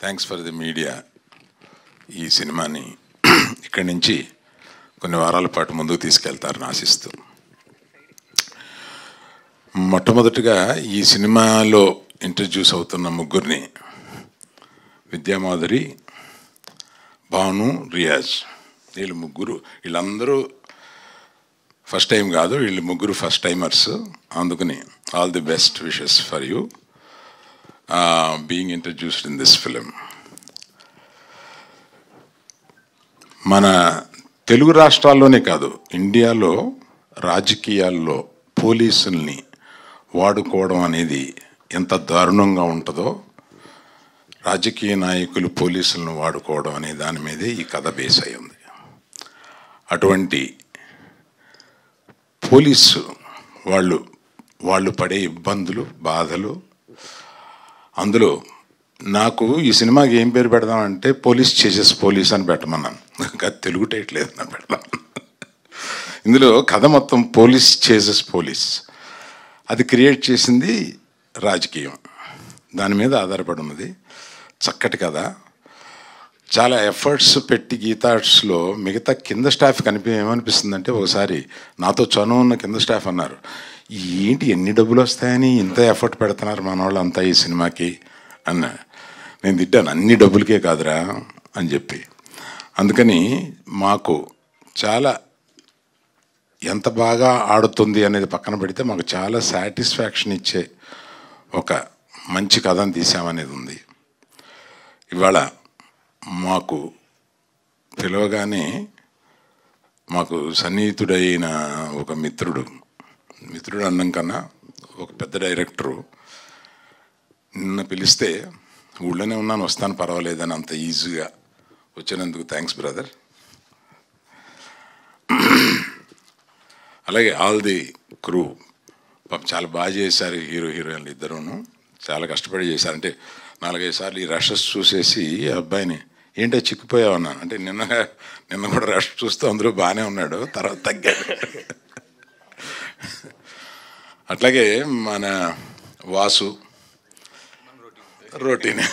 thanks for the media ఈ సినిమాని ఇక్కడి నుంచి కొన్ని వారాల పాటు ముందుకు తీసుకెళ్తారని ఆశిస్తూ మొట్టమొదటిగా ఈ సినిమాలో ఇంట్రడ్యూస్ అవుతున్న ముగ్గురిని విద్యామాధురి భాను రియాజ్ వీళ్ళు ముగ్గురు వీళ్ళందరూ ఫస్ట్ టైం కాదు వీళ్ళు ముగ్గురు ఫస్ట్ టైమర్స్ అందుకని all the best wishes for you being introduced in this film మన తెలుగు రాష్ట్రాల్లోనే కాదు ఇండియాలో రాజకీయాల్లో పోలీసుల్ని వాడుకోవడం అనేది ఎంత దారుణంగా ఉంటుందో రాజకీయ నాయకులు పోలీసులను వాడుకోవడం అనే దాని మీదే ఈ కథ బేస్ అయి ఉంది అటువంటి పోలీసు వాళ్ళు వాళ్ళు పడే ఇబ్బందులు బాధలు అందులో నాకు ఈ సినిమాకి ఏం పేరు పెడదామంటే పోలీస్ చేసేస్ పోలీస్ అని పెట్టమన్నాను ఇంకా తెలుగు టైట్ లేదు అని పెడదాం ఇందులో కథ మొత్తం పోలీస్ చేసేస్ పోలీస్ అది క్రియేట్ చేసింది రాజకీయం దాని మీద ఆధారపడి ఉన్నది చక్కటి కథ చాలా ఎఫర్ట్స్ పెట్టి గీతార్ట్స్లో మిగతా కింద స్టాఫ్ కనిపి ఏమనిపిస్తుందంటే ఒకసారి నాతో చనువు ఉన్న కింద స్టాఫ్ అన్నారు ఏంటి ఎన్ని డబ్బులు వస్తాయని ఇంత ఎఫర్ట్ పెడుతున్నారు మన వాళ్ళు అంతా ఈ సినిమాకి అన్న నేను తిట్టాను అన్ని డబ్బులకే కాదురా అని చెప్పి అందుకని మాకు చాలా ఎంత బాగా ఆడుతుంది అనేది పక్కన పెడితే మాకు చాలా సాటిస్ఫాక్షన్ ఇచ్చే ఒక మంచి కథను తీసామనేది ఉంది ఇవాళ మాకు పిలవగానే మాకు సన్నిహితుడైన ఒక మిత్రుడు మిత్రుడు అన్నం కన్నా ఒక పెద్ద డైరెక్టరు నిన్న పిలిస్తే ఊళ్ళోనే ఉన్నాను వస్తాను పర్వాలేదని అంత ఈజీగా వచ్చినందుకు థ్యాంక్స్ బ్రదర్ అలాగే ఆల్ ది క్రూ పాపం చాలా బాగా చేశారు హీరో హీరోయిన్లు ఇద్దరును చాలా కష్టపడి చేశారు అంటే నాలుగైదు సార్లు ఈ రషెస్ చూసేసి ఆ అబ్బాయిని ఏంటో చిక్కిపోయావు అన్నాను అంటే నిన్న నిన్న కూడా రష్ చూస్తూ అందులో బాగానే ఉన్నాడు తర్వాత తగ్గాడు అట్లాగే మన వాసు రోటీన్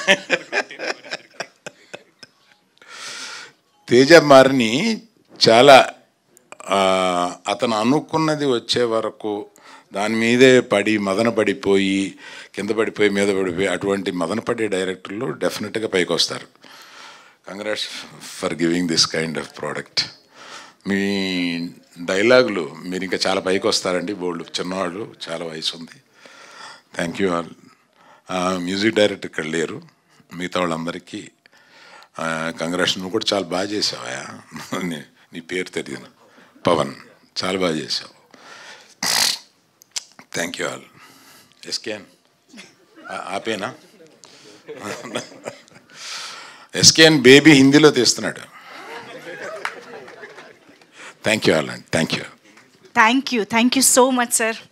తేజ మారిని చాలా ఆ, అతను అనుకున్నది వచ్చే వరకు దాని మీదే పడి మదన పడిపోయి కింద పడిపోయి మీద పడిపోయి అటువంటి మదన పడే డైరెక్టర్లు డెఫినెట్గా పైకి వస్తారు congrats for giving this kind of product మీ డైలాగులు మీరు ఇంకా చాలా పైకి వస్తారండి బోల్డ్ చిన్నవాళ్ళు చాలా వయసు ఉంది thank you all music director ఇక్కడ లేరు మిగతా వాళ్ళందరికీ కంగ్రాట్స్ నువ్వు కూడా చాలా బాగా చేసావా నీ నీ పేరు తెలియదు పవన్ చాలా బాగా చేసావు థ్యాంక్ యూ ఆల్ ఎస్కేఎన్ ఆపేనా ఎస్కేఎన్ బేబీ హిందీలో తీస్తున్నాడు థ్యాంక్ యూ ఆల్ అండి thank you thank you thank you so much sir